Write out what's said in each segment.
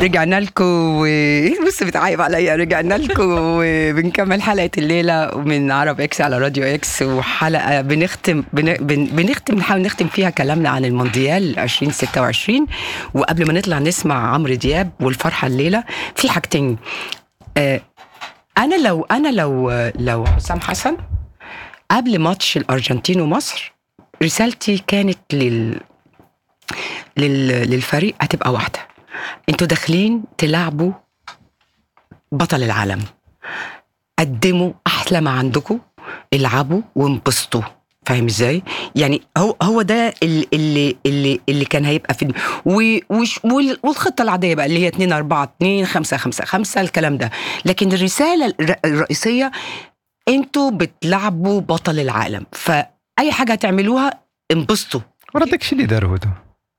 رجعنا لكم و... بص بتعايب عليا رجعنا لكم وبنكمل حلقه الليله من عرب اكس على راديو اكس وحلقه بنختم بن... بن... بنختم نحاول نختم فيها كلامنا عن المونديال 2026 وقبل ما نطلع نسمع عمرو دياب والفرحه الليله في حاجتين آه انا لو انا لو لو حسام حسن قبل ماتش الارجنتين ومصر رسالتي كانت لل لل... للفريق هتبقى واحده انتوا داخلين تلعبوا بطل العالم قدموا احلى ما عندكم العبوا وانبسطوا فاهم ازاي؟ يعني هو هو ده اللي اللي اللي, اللي كان هيبقى في و وش وال- والخطه العاديه بقى اللي هي 2 4 2 5 5 5 الكلام ده لكن الرساله الر- الرئيسيه انتوا بتلعبوا بطل العالم فاي حاجه هتعملوها انبسطوا راه داكشي اللي داروا هذا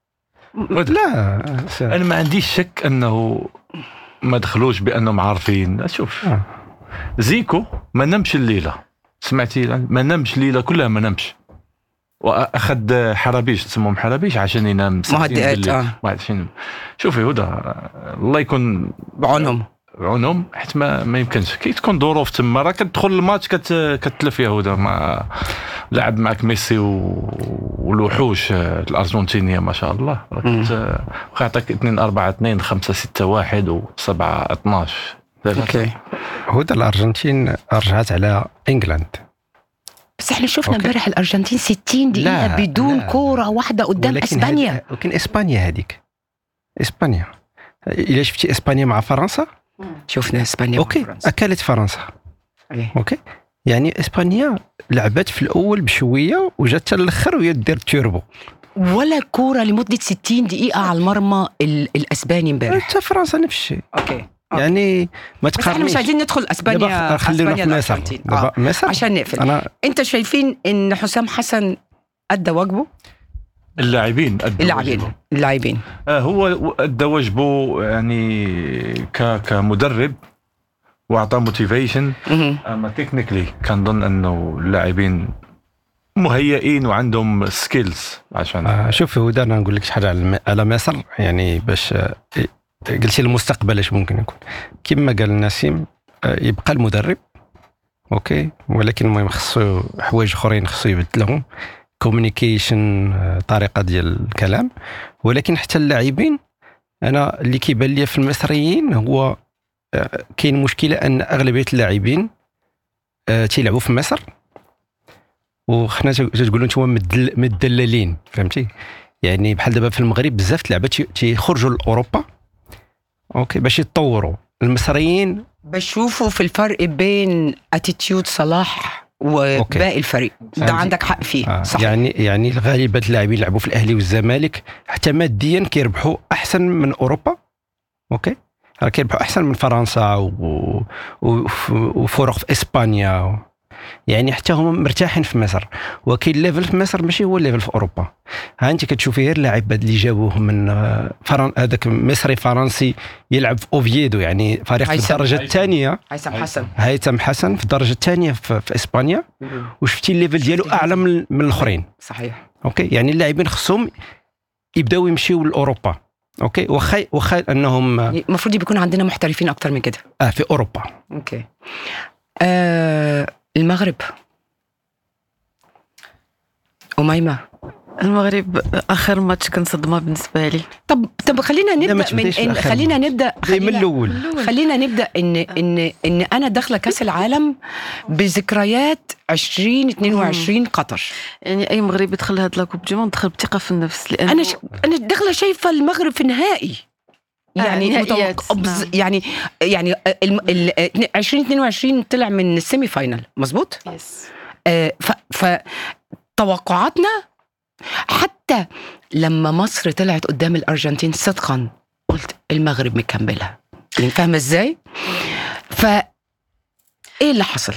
لا س- انا ما عنديش شك انه ما دخلوش بانهم عارفين شوف آه. زيكو ما نمش الليله سمعتي ما نمش الليله كلها ما نمش واخذ حرابيش تسموهم حرابيش عشان ينام ساعتين مهدئات، بالليل. آه. واحد عشان شوفي هدى الله يكون بعونهم عونهم حيت ما, ما يمكنش كي تكون ظروف تما راه كتدخل الماتش كت كتلف يا هدى ما لعب معك ميسي و... والوحوش آه، الارجنتينيه ما شاء الله راه مم. كنت آه، واخا عطاك 2 4 2 5 6 1 و 7 12 اوكي هدى الارجنتين رجعت على انجلاند بس احنا شفنا أوكي. امبارح الارجنتين 60 دقيقه لا، بدون لا. كوره واحده قدام ولكن اسبانيا هاد- ولكن اسبانيا هذيك اسبانيا الا شفتي اسبانيا مع فرنسا شفنا اسبانيا اوكي وفرنسا. اكلت فرنسا إيه. اوكي يعني اسبانيا لعبت في الاول بشويه وجات حتى الاخر وهي دير تيربو ولا كوره لمده 60 دقيقه على المرمى ال- الاسباني امبارح حتى فرنسا نفس الشيء اوكي يعني ما بس احنا مش تقارنيش عايزين ندخل اسبانيا دابا خلينا اسبانيا في مصر الارجنتين دابا آه. مصر عشان نقفل انا انت شايفين ان حسام حسن ادى واجبه اللاعبين أدوا اللاعبين واجبهم. اللاعبين آه هو ادى واجبه يعني ك كمدرب واعطى موتيفيشن مهم. اما تكنيكلي كنظن انه اللاعبين مهيئين وعندهم سكيلز عشان آه، شوف هدى انا نقول لك شي حاجه على الم- على مصر يعني باش آه، قلتي المستقبل اش ممكن يكون كما قال نسيم آه، يبقى المدرب اوكي ولكن المهم خصو حوايج اخرين خصو يبدلهم كوميونيكيشن طريقه ديال الكلام ولكن حتى اللاعبين انا اللي كيبان لي في المصريين هو آه، كاين مشكله ان اغلبيه اللاعبين آه، تيلعبوا في مصر وحنا تا- تقولوا انتم مدل- مدللين فهمتي يعني بحال دابا في المغرب بزاف اللعبات تي- تيخرجوا لاوروبا اوكي باش يتطوروا المصريين بشوفوا في الفرق بين اتيتيود صلاح وباقي الفريق ده عندي- عندك حق فيه آه صح يعني يعني غالبا اللاعبين يلعبوا في الاهلي والزمالك حتى ماديا كيربحوا احسن من اوروبا اوكي راه كيربحوا احسن من فرنسا و... و... وفرق في اسبانيا و... يعني حتى هما مرتاحين في مصر وكاين ليفل في مصر ماشي هو الليفل في اوروبا ها انت كتشوفي غير اللاعب اللي جابوه من آه، فرن... هذاك مصري فرنسي يلعب في اوفيدو يعني فريق في هيثم. الدرجه هيثم. الثانيه هيثم حسن هيثم حسن في الدرجه الثانيه في, في اسبانيا وشفتي الليفل ديالو اعلى من, من الاخرين صحيح اوكي يعني اللاعبين خصهم يبداو يمشيو لاوروبا اوكي واخا واخا انهم آه المفروض يكون عندنا محترفين اكتر من كده في اوروبا اوكي آه المغرب أميمة المغرب اخر ماتش كان صدمه بالنسبه لي طب طب خلينا ما نبدا من تبداش في إن آخر خلينا ماتش. نبدا زي من خلينا, الاول خلينا نبدا ان ان ان انا داخله كاس العالم بذكريات 2022 قطر يعني اي مغربي دخل هاد لاكوب دي موند دخل بثقه في النفس لان انا ش... انا داخله شايفه المغرب في النهائي آه، يعني نهائيات، متوقع بز... نعم. يعني يعني ال... ال... 2022 طلع من السيمي فاينل مظبوط يس آه، ف... ف توقعاتنا حتى لما مصر طلعت قدام الارجنتين صدقا قلت المغرب مكمله يعني فاهمه ازاي ف ايه اللي حصل